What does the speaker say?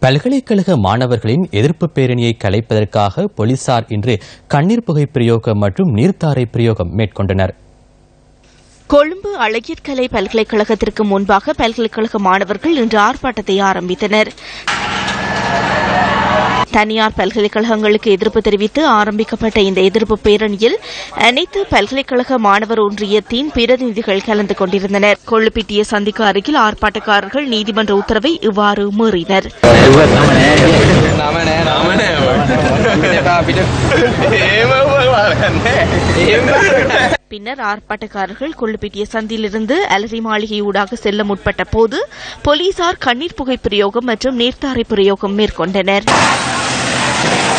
பல்கலைக்கழக மாணவர்களின் எதிர்ப்பு பேரணியை கலைப்பதற்காக போலீசார் இன்று கண்ணீர் புகை பிரயோகம் மற்றும் நீர்த்தாரை பிரயோகம் மேற்கொண்டனர் கொழும்பு அழகியற்கலை பல்கலைக்கழகத்திற்கு முன்பாக பல்கலைக்கழக மாணவர்கள் இன்று ஆர்ப்பாட்டத்தை ஆரம்பித்தனர் தனியார் பல்கலைக்கழகங்களுக்கு எதிர்ப்பு தெரிவித்து ஆரம்பிக்கப்பட்ட இந்த எதிர்ப்பு பேரணியில் அனைத்து பல்கலைக்கழக மாணவர் ஒன்றியத்தின் பிரதிநிதிகள் கலந்து கொண்டிருந்தனர் கொள்ளுப்பிட்டிய சந்திக்கு அருகில் ஆர்ப்பாட்டக்காரர்கள் நீதிமன்ற உத்தரவை இவ்வாறு மீறினர் பின்னர் ஆர்ப்பாட்டக்காரர்கள் கொள்ளுப்பிட்டிய சந்தியிலிருந்து அலரி மாளிகை ஊடாக செல்ல முற்பட்ட போது போலீசார் கண்ணீர் புகை பிரயோகம் மற்றும் நீர்த்தாரை பிரயோகம் மேற்கொண்டனர்